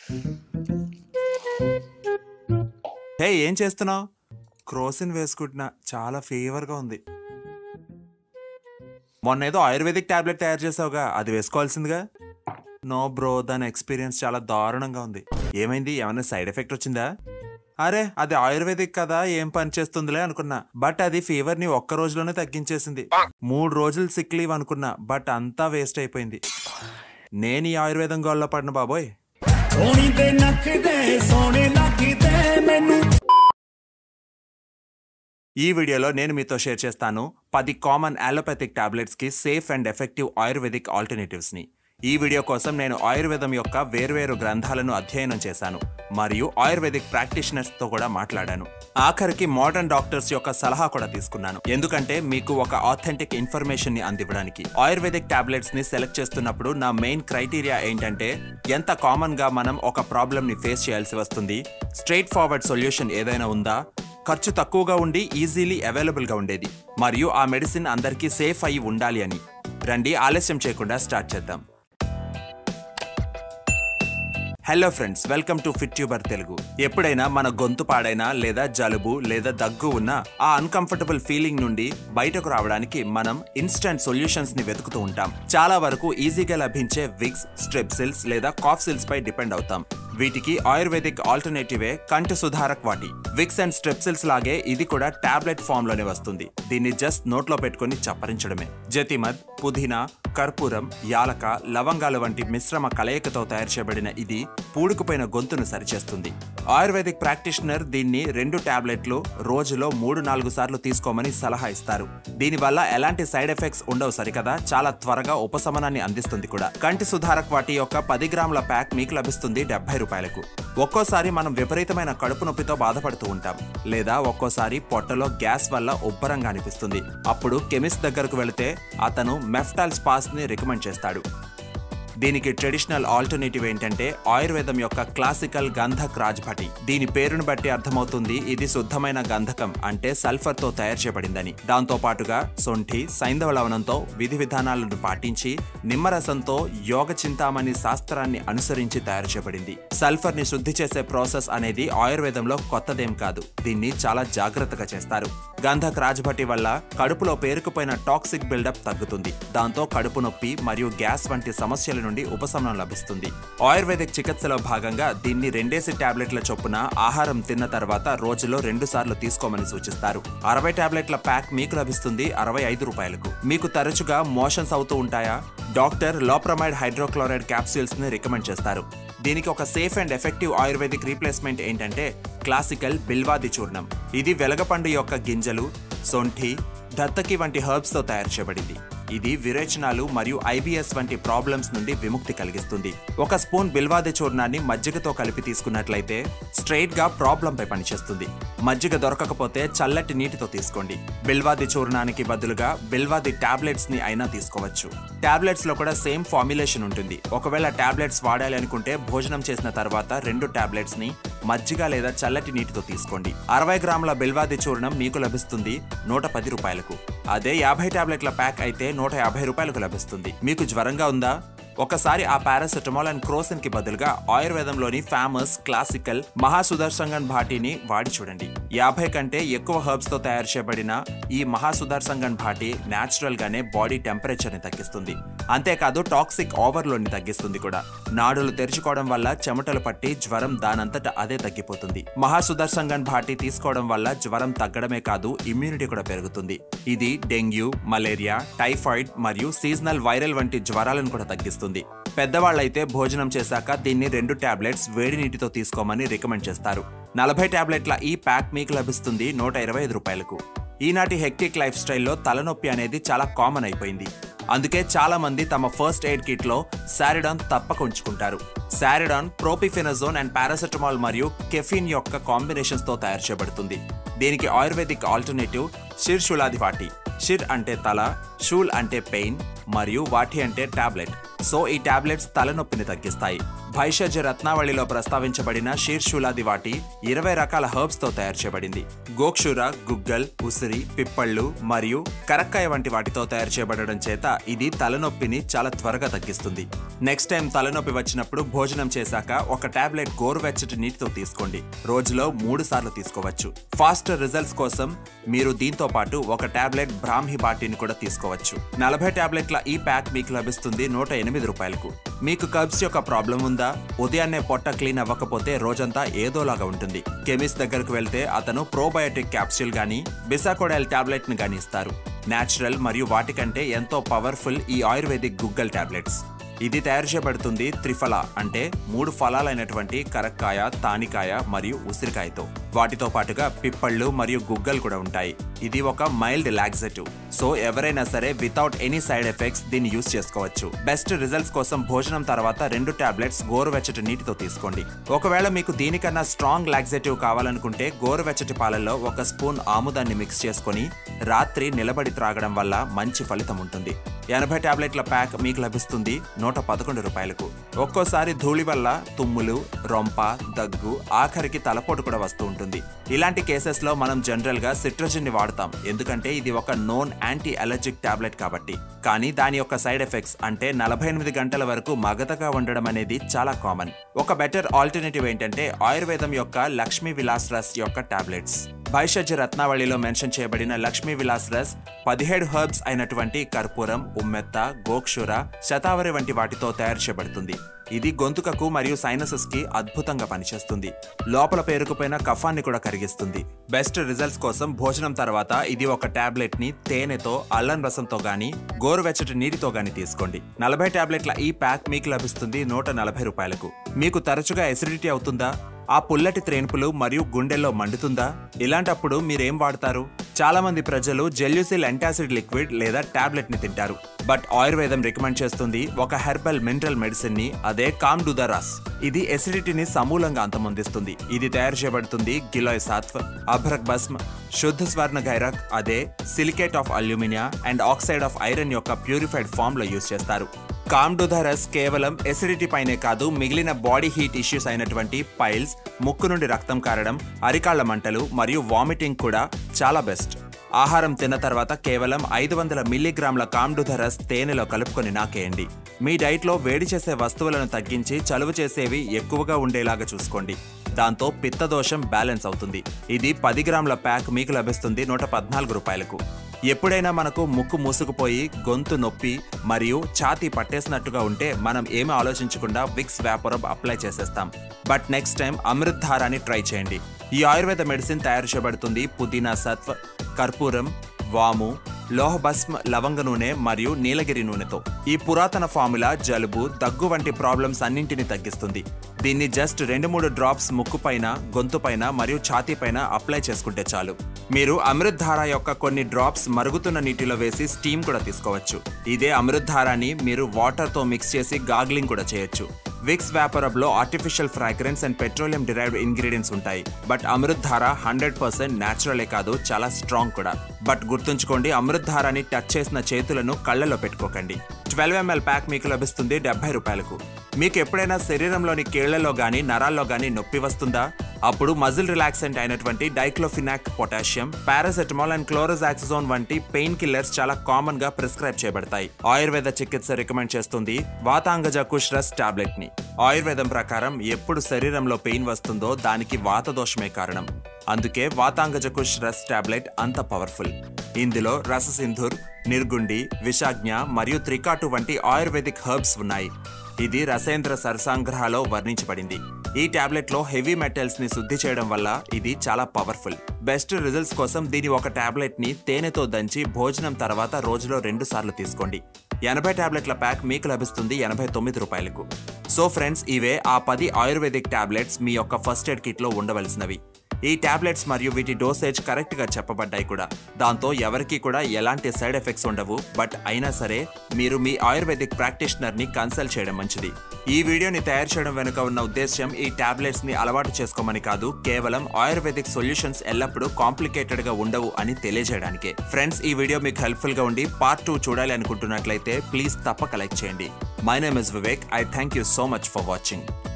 హే ఏం చేస్తున్నావు క్రోసిన్ వేసుకుంటున్నా చాలా ఫీవర్గా ఉంది మొన్న ఏదో ఆయుర్వేదిక్ టాబ్లెట్ తయారు చేసావుగా అది వేసుకోవాల్సిందిగా నో బ్రో దాని ఎక్స్పీరియన్స్ చాలా దారుణంగా ఉంది ఏమైంది ఏమైనా సైడ్ ఎఫెక్ట్ వచ్చిందా అరే అది ఆయుర్వేదిక్ కదా ఏం పని చేస్తుందిలే అనుకున్నా బట్ అది ఫీవర్ ని ఒక్క రోజులోనే తగ్గించేసింది మూడు రోజులు సిక్ లీవ్ అనుకున్నా బట్ అంతా వేస్ట్ అయిపోయింది నేను ఈ ఆయుర్వేదం గోల్లో పడిన బాబోయ్ ਸੋਹਣੀ ਦੇ ਨੱਕ ਦੇ ਸੋਹਣੇ ਲੱਗਦੇ ਮੈਨੂੰ ఈ వీడియోలో నేను మీతో షేర్ చేస్తాను పది కామన్ అలోపతిక్ టాబ్లెట్స్ కి safe and effective ayurvedic alternatives ని ఈ వీడియో కోసం నేను ఆయుర్వేదం యొక్క వేర్వేరు గ్రంథాలను అధ్యయనం చేశాను మరియు ఆయుర్వేదిక్ ప్రాక్టీషనర్స్ తో కూడా మాట్లాడాను ఆఖరికి మోడర్న్ డాక్టర్స్ యొక్క సలహా కూడా తీసుకున్నాను ఎందుకంటే మీకు ఒక ఆథెంటిక్ ఇన్ఫర్మేషన్ ని అందివ్వడానికి ఆయుర్వేదిక్ టాబ్లెట్స్ ని సెలెక్ట్ చేస్తున్నప్పుడు నా మెయిన్ క్రైటీరియా ఏంటంటే ఎంత కామన్ గా మనం ఒక ప్రాబ్లం ని ఫేస్ చేయాల్సి వస్తుంది స్ట్రైట్ ఫార్వర్డ్ సొల్యూషన్ ఏదైనా ఉందా ఖర్చు తక్కువగా ఉండి ఈజీలీ అవైలబుల్గా ఉండేది మరియు ఆ మెడిసిన్ అందరికీ సేఫ్ అయి ఉండాలి అని రండి ఆలస్యం చేయకుండా స్టార్ట్ చేద్దాం hello friends welcome to Fit Tuber Telugu ఎప్పుడైనా మన గొంతు పాడైనా లేదా జలుబు లేదా దగ్గు ఉన్న ఆ అన్కంఫర్టబుల్ ఫీలింగ్ నుండి బయటకు రావడానికి మనం ఇన్స్టంట్ సొల్యూషన్స్ ని వెతుకుతూ ఉంటాం చాలా వరకు ఈజీగా లభించే విక్స్ స్ట్రెప్సిల్స్ లేదా కాఫ్ సిల్స్ పై డిపెండ్ అవుతాం వీటికి ఆయుర్వేదిక్ ఆల్టర్నేటివే కంటి సుధారక్ వాటి విక్స్ అండ్ స్ట్రెప్సిల్స్ లాగే ఇది కూడా టాబ్లెట్ ఫామ్ లోనే వస్తుంది దీన్ని జస్ట్ నోట్లో పెట్టుకొని చప్పరించడమే జతిమద్ పుదీనా కర్పూరం యాలక లవంగాలు వంటి మిశ్రమ కలయికతో తయారు చేయబడిన ఇది పూడుకుపోయిన గొంతును సరిచేస్తుంది ఆయుర్వేదిక్ ప్రాక్టీషనర్ దీన్ని రెండు టాబ్లెట్లు రోజులో మూడు నాలుగు సార్లు తీసుకోమని సలహా ఇస్తారు దీనివల్ల ఎలాంటి సైడ్ ఎఫెక్ట్స్ ఉండవు సరికదా చాలా త్వరగా ఉపశమనాన్ని అందిస్తుంది కూడా కంటి సుధారక్ వాటి యొక్క పది గ్రాముల ప్యాక్ మీకు లభిస్తుంది డెబ్బై రూపాయలకు ఒక్కోసారి మనం విపరీతమైన కడుపు నొప్పితో బాధపడుతూ ఉంటాం లేదా ఒక్కోసారి పొట్టలో గ్యాస్ వల్ల ఉబ్బరంగా అనిపిస్తుంది అప్పుడు కెమిస్ట్ దగ్గరకు వెళితే అతను మెఫ్టాల్ స్పాస్ ని రికమెండ్ చేస్తాడు దీనికి ట్రెడిషనల్ ఆల్టర్నేటివ్ ఏంటంటే ఆయుర్వేదం యొక్క క్లాసికల్ గంధక్ రాజ్భటి దీని పేరును బట్టి అర్థమవుతుంది ఇది శుద్ధమైన గంధకం అంటే సల్ఫర్ తో తయారు చేయబడిందని దాంతో పాటుగా సొంఠి సైంధవ లవణంతో విధి విధానాలను పాటించి నిమ్మరసంతో యోగ చింతామణి శాస్త్రాన్ని అనుసరించి తయారు చేయబడింది సల్ఫర్ ని శుద్ధి చేసే ప్రాసెస్ అనేది ఆయుర్వేదంలో కొత్తదేం కాదు దీన్ని చాలా జాగ్రత్తగా చేస్తారు గంధక్ రాజ్భటి వల్ల కడుపులో పేరుకుపోయిన టాక్సిక్ బిల్డప్ తగ్గుతుంది దాంతో కడుపు నొప్పి మరియు గ్యాస్ వంటి సమస్యల నుండి ఉపశమనం లభిస్తుంది ఆయుర్వేదిక్ చికిత్సలో భాగంగా దీన్ని రెండేసి టాబ్లెట్ల చొప్పున ఆహారం తిన్న తర్వాత రోజులో రెండు సార్లు తీసుకోమని సూచిస్తారు అరవై టాబ్లెట్ల ప్యాక్ మీకు లభిస్తుంది అరవై ఐదు రూపాయలకు మీకు తరచుగా మోషన్స్ అవుతూ ఉంటాయా డాక్టర్ లోప్రమైడ్ హైడ్రోక్లోరైడ్ క్యాప్సూల్స్ ని రికమెండ్ చేస్తారు దీనికి ఒక safe and effective ayurvedic replacement ఏంటంటే క్లాసికల్ బిల్వాది చూర్ణం ఇది వెలగపండు యొక్క గింజలు సొంఠి దత్తకి వంటి హర్బ్స్ తో తయారు చేయబడింది ఇది విరేచనాలు మరియు ఐబిఎస్ వంటి ప్రాబ్లమ్స్ నుండి విముక్తి కలిగిస్తుంది ఒక స్పూన్ బిల్వాది చూర్ణాన్ని మజ్జిగతో కలిపి తీసుకున్నట్లయితే స్ట్రైట్ గా ప్రాబ్లం పై పనిచేస్తుంది మజ్జిగ దొరకకపోతే చల్లటి నీటితో తీసుకోండి బిల్వాది చూర్ణానికి బదులుగా బిల్వాది టాబ్లెట్స్ ని అయినా తీసుకోవచ్చు టాబ్లెట్స్ లో కూడా సేమ్ ఫార్ములేషన్ ఉంటుంది ఒకవేళ టాబ్లెట్స్ వాడాలి అనుకుంటే భోజనం చేసిన తర్వాత రెండు టాబ్లెట్స్ ని మజ్జిగ లేదా చల్లటి నీటితో తీసుకోండి అరవై గ్రాముల బిల్వాది చూర్ణం మీకు లభిస్తుంది నూట పది రూపాయలకు అదే యాభై టాబ్లెట్ల ప్యాక్ అయితే నూట యాభై రూపాయలకు లభిస్తుంది మీకు జ్వరంగా ఉందా ఒకసారి ఆ పారాసెటమాల్ అండ్ క్రోసిన్ కి బదులుగా ఆయుర్వేదంలోని ఫేమస్ క్లాసికల్ మహాసుదర్శంగన్ భాటిని వాడి చూడండి యాభై కంటే ఎక్కువ హర్బ్స్ తో తయారు చేయబడిన ఈ మహాసుదర్శంగన్ భాటి నేచురల్ గానే బాడీ టెంపరేచర్ ని తగ్గిస్తుంది అంతేకాదు టాక్సిక్ ఓవర్లోడ్ ని తగ్గిస్తుంది కూడా నాడులు తెరుచుకోవడం వల్ల చెమటలు పట్టి జ్వరం దానంతట అదే తగ్గిపోతుంది మహాసుదర్శంగన్ భాటి తీసుకోవడం వల్ల జ్వరం తగ్గడమే కాదు ఇమ్యూనిటీ కూడా పెరుగుతుంది ఇది డెంగ్యూ మలేరియా టైఫాయిడ్ మరియు సీజనల్ వైరల్ వంటి జ్వరాలను కూడా తగ్గిస్తుంది పెద్దవాళ్ళైతే భోజనం చేశాక దీన్ని రెండు టాబ్లెట్స్ వేడి నీటితో తీసుకోమని రికమెండ్ చేస్తారు నలభై టాబ్లెట్ల ఈ ప్యాక్ మీకు లభిస్తుంది నూట ఇరవై ఐదు రూపాయలకు ఈనాటి హెక్టిక్ లైఫ్ స్టైల్లో తలనొప్పి అనేది చాలా కామన్ అయిపోయింది అందుకే చాలా మంది తమ ఫస్ట్ ఎయిడ్ కిట్ లో సారిడాన్ తప్పక ఉంచుకుంటారు సారిడాన్ ప్రోపిఫెనజోన్ అండ్ పారాసెటమాల్ మరియు కెఫిన్ యొక్క కాంబినేషన్స్ తో తయారు చేయబడుతుంది దీనికి ఆయుర్వేదిక్ ఆల్టర్నేటివ్ షిర్షులాది వాటి షిర్ అంటే తల షూల్ అంటే పెయిన్ మరియు వాటి అంటే టాబ్లెట్ సో ఈ టాబ్లెట్స్ తలనొప్పిని తగ్గిస్తాయి భైషజ్ రత్నావళిలో ప్రస్తావించబడిన శీర్షులాది వాటి ఇరవై రకాల హర్బ్స్ తో తయారు చేయబడింది గోక్షుర గుగ్గల్ ఉసిరి పిప్పళ్ళు మరియు కరక్కాయ వంటి వాటితో తయారు చేయబడడం చేత ఇది తలనొప్పిని చాలా త్వరగా తగ్గిస్తుంది నెక్స్ట్ టైం తలనొప్పి వచ్చినప్పుడు భోజనం చేశాక ఒక టాబ్లెట్ గోరువెచ్చటి నీటితో తీసుకోండి రోజులో మూడు సార్లు తీసుకోవచ్చు ఫాస్ట్ రిజల్ట్స్ కోసం మీరు దీంతో పాటు ఒక టాబ్లెట్ బ్రాహ్మి బాటిని కూడా తీసుకోవచ్చు నలభై టాబ్లెట్ల ఈ ప్యాక్ మీకు లభిస్తుంది నూట ఎనిమిది రూపాయలకు మీకు కబ్స్ యొక్క ప్రాబ్లం ఉందా ఉదయాన్నే పొట్ట క్లీన్ అవ్వకపోతే రోజంతా ఏదోలాగా ఉంటుంది కెమిస్ట్ దగ్గరకు వెళ్తే అతను ప్రోబయోటిక్ క్యాప్సూల్ గానీ బిసాకోడైల్ టాబ్లెట్ ని గానీ ఇస్తారు నేచురల్ మరియు వాటికంటే ఎంతో పవర్ఫుల్ ఈ ఆయుర్వేదిక్ గుగ్గల్ టాబ్లెట్స్ ఇది తయారు చేయబడుతుంది త్రిఫల అంటే మూడు ఫలాలైనటువంటి కరక్కాయ తానికాయ మరియు ఉసిరికాయతో వాటితో పాటుగా పిప్పళ్ళు మరియు గుగ్గలు కూడా ఉంటాయి ఇది ఒక మైల్డ్ లాక్సేటివ్ సో ఎవరైనా సరే వితౌట్ ఎనీ సైడ్ ఎఫెక్ట్స్ దీన్ని యూస్ చేసుకోవచ్చు బెస్ట్ రిజల్ట్స్ కోసం భోజనం తర్వాత రెండు టాబ్లెట్స్ గోరువెచ్చటి నీటితో తీసుకోండి ఒకవేళ మీకు దీనికన్నా స్ట్రాంగ్ లాక్సేటివ్ కావాలనుకుంటే గోరువెచ్చటి పాలల్లో ఒక స్పూన్ ఆముదాన్ని మిక్స్ చేసుకొని రాత్రి నిలబడి త్రాగడం వల్ల మంచి ఫలితం ఉంటుంది ఎనభై టాబ్లెట్ల ప్యాక్ మీకు లభిస్తుంది నూట పదకొండు రూపాయలకు ఒక్కోసారి ధూళి వల్ల తుమ్ములు రొంప దగ్గు ఆఖరికి తలపోటు కూడా వస్తూ ఉంటుంది ఇలాంటి కేసెస్ లో మనం జనరల్ గా సిట్రజిన్ ని వాడతాం ఎందుకంటే ఇది ఒక నోన్ యాంటీ అలర్జిక్ టాబ్లెట్ కాబట్టి కానీ దాని యొక్క సైడ్ ఎఫెక్ట్స్ అంటే నలభై ఎనిమిది గంటల వరకు మగతగా ఉండడం అనేది చాలా కామన్ ఒక బెటర్ ఆల్టర్నేటివ్ ఏంటంటే ఆయుర్వేదం యొక్క లక్ష్మీ విలాస్ రస్ యొక్క టాబ్లెట్స్ భైషజ్ రత్నావళిలో మెన్షన్ చేయబడిన లక్ష్మీ విలాస్ రస్ పదిహేడు హర్బ్స్ అయినటువంటి కర్పూరం ఉమ్మెత్త గోక్షుర శతావరి వంటి వాటితో తయారు చేయబడుతుంది ఇది గొంతుకకు మరియు సైనసెస్ కి అద్భుతంగా పనిచేస్తుంది లోపల పేరుకుపోయిన కఫాన్ని కూడా కరిగిస్తుంది బెస్ట్ రిజల్ట్స్ కోసం భోజనం తర్వాత ఇది ఒక టాబ్లెట్ ని తేనెతో అల్లం రసంతో గాని గోరువెచ్చటి నీటితో గాని తీసుకోండి నలభై టాబ్లెట్ల ఈ ప్యాక్ మీకు లభిస్తుంది నూట నలభై రూపాయలకు మీకు తరచుగా ఎసిడిటీ అవుతుందా ఆ పుల్లటి త్రేన్పులు మరియు గుండెల్లో మండుతుందా ఇలాంటప్పుడు మీరేం వాడతారు చాలా మంది ప్రజలు జెల్యూసిల్ ఎంటాసిడ్ లిక్విడ్ లేదా టాబ్లెట్ ని తింటారు బట్ ఆయుర్వేదం రికమెండ్ చేస్తుంది ఒక హెర్బల్ మినరల్ మెడిసిన్ ని అదే కామ్డుదరాస్ ఇది ఎసిడిటీని సమూలంగా అంతమొందిస్తుంది ఇది తయారు చేయబడుతుంది గిలోయ్ సాత్వ్ అభ్రక్ భస్మ్ శుద్ధ స్వర్ణ గైరక్ అదే silicate of alumina and oxide of iron యొక్క ప్యూరిఫైడ్ ఫామ్ లో యూస్ చేస్తారు కామ్డుధరస్ కేవలం ఎసిడిటీ పైనే కాదు మిగిలిన బాడీ హీట్ ఇష్యూస్ అయినటువంటి పైల్స్ ముక్కు నుండి రక్తం కారడం అరికాళ్ల మంటలు మరియు వామిటింగ్ కూడా చాలా బెస్ట్ ఆహారం తిన్న తర్వాత కేవలం ఐదు వందల మిల్లీగ్రాముల కామ్డుధరస్ తేనెలో కలుపుకొని నాకేయండి మీ డైట్లో వేడి చేసే వస్తువులను తగ్గించి చలువ చేసేవి ఎక్కువగా ఉండేలాగా చూసుకోండి దాంతో పిత్తదోషం బ్యాలెన్స్ అవుతుంది ఇది పది గ్రాముల ప్యాక్ మీకు లభిస్తుంది నూట పద్నాలుగు రూపాయలకు ఎప్పుడైనా మనకు ముక్కు మూసుకుపోయి గొంతు నొప్పి మరియు ఛాతీ పట్టేసినట్టుగా ఉంటే మనం ఏమీ ఆలోచించకుండా విక్స్ వ్యాపరబ్ అప్లై చేసేస్తాం బట్ నెక్స్ట్ టైం అమృత్ ధారాని ట్రై చేయండి ఈ ఆయుర్వేద మెడిసిన్ తయారు చేయబడుతుంది పుదీనా సత్వ కర్పూరం వాము లోహభస్మ లవంగ నూనె మరియు నీలగిరి నూనెతో ఈ పురాతన ఫార్ములా జలుబు దగ్గు వంటి ప్రాబ్లమ్స్ అన్నింటిని తగ్గిస్తుంది దీన్ని జస్ట్ రెండు మూడు డ్రాప్స్ ముక్కు పైన గొంతు పైన మరియు ఛాతీ పైన అప్లై చేసుకుంటే చాలు మీరు అమృత్ ధార యొక్క కొన్ని డ్రాప్స్ మరుగుతున్న నీటిలో వేసి స్టీమ్ కూడా తీసుకోవచ్చు ఇదే అమృత్ ధారాని మీరు వాటర్తో మిక్స్ చేసి గాగ్లింగ్ కూడా చేయొచ్చు విక్స్ వ్యాపరబ్ లో artificial fragrance and petroleum derived ingredients ఉంటాయి but Amrit Dhara hundred percent న్యాచురలే కాదు చాలా స్ట్రాంగ్ కూడా బట్ గుర్తుంచుకోండి అమృత్ ధారాని టచ్ చేసిన చేతులను కళ్ళలో పెట్టుకోకండి ట్వెల్వ్ ఎంఎల్ ప్యాక్ మీకు లభిస్తుంది డెబ్బై రూపాయలకు మీకు ఎప్పుడైనా శరీరంలోని కీళ్లలో గానీ నరాల్లో గానీ నొప్పి వస్తుందా అప్పుడు మజిల్ రిలాక్సెంట్ అయినటువంటి diclofenac potassium paracetamol and chlorzoxazone వంటి పెయిన్ కిల్లర్స్ చాలా కామన్ గా ప్రిస్క్రైబ్ చేయబడతాయి ఆయుర్వేద చికిత్స రికమెండ్ చేస్తుంది వాతాంగజ కుష్రస్ టాబ్లెట్ ని ఆయుర్వేదం ప్రకారం ఎప్పుడు శరీరంలో పెయిన్ వస్తుందో దానికి వాత దోషమే కారణం అందుకే వాతాంగజ కుష్ రస్ టాబ్లెట్ అంత పవర్ఫుల్ ఇందులో రససింధుర్ నిర్గుండి విషాజ్ఞ మరియు త్రికాటు వంటి ఆయుర్వేదిక్ హర్బ్స్ ఉన్నాయి ఇది రసేంద్ర సరసాంగ్రహలో వర్ణించబడింది ఈ టాబ్లెట్ లో హెవీ మెటల్స్ ని శుద్ధి చేయడం వల్ల ఇది చాలా పవర్ఫుల్ బెస్ట్ రిజల్ట్స్ కోసం దీని ఒక టాబ్లెట్ ని తేనెతో దంచి భోజనం తర్వాత రోజులో రెండు సార్లు తీసుకోండి ఎనభై టాబ్లెట్ల ప్యాక్ మీకు లభిస్తుంది ఎనభై తొమ్మిది రూపాయలకు సో ఫ్రెండ్స్ ఇవే ఆ పది ఆయుర్వేదిక్ టాబ్లెట్స్ మీ యొక్క ఫస్ట్ ఎయిడ్ కిట్ లో ఉండవలసినవి ఈ టాబ్లెట్స్ మరియు వీటి డోసేజ్ కరెక్ట్ గా చెప్పబడ్డాయి కూడా దాంతో ఎవరికి కూడా ఎలాంటి సైడ్ ఎఫెక్ట్స్ ఉండవు బట్ అయినా సరే మీరు మీ ఆయుర్వేదిక్ ప్రాక్టీషనర్ ని కన్సల్ట్ చేయడం మంచిది ఈ వీడియోని తయారు చేయడం వెనుక ఉన్న ఉద్దేశ్యం ఈ టాబ్లెట్స్ ని అలవాటు చేసుకోమని కాదు కేవలం ఆయుర్వేదిక్ సొల్యూషన్స్ ఎల్లప్పుడూ కాంప్లికేటెడ్ గా ఉండవు అని తెలియజేయడానికే ఫ్రెండ్స్ ఈ వీడియో మీకు హెల్ప్ఫుల్ గా ఉండి పార్ట్ టూ చూడాలి అనుకుంటున్నట్లయితే ప్లీజ్ తప్పక లైక్ చేయండి my name is Vivek I thank you so much for watching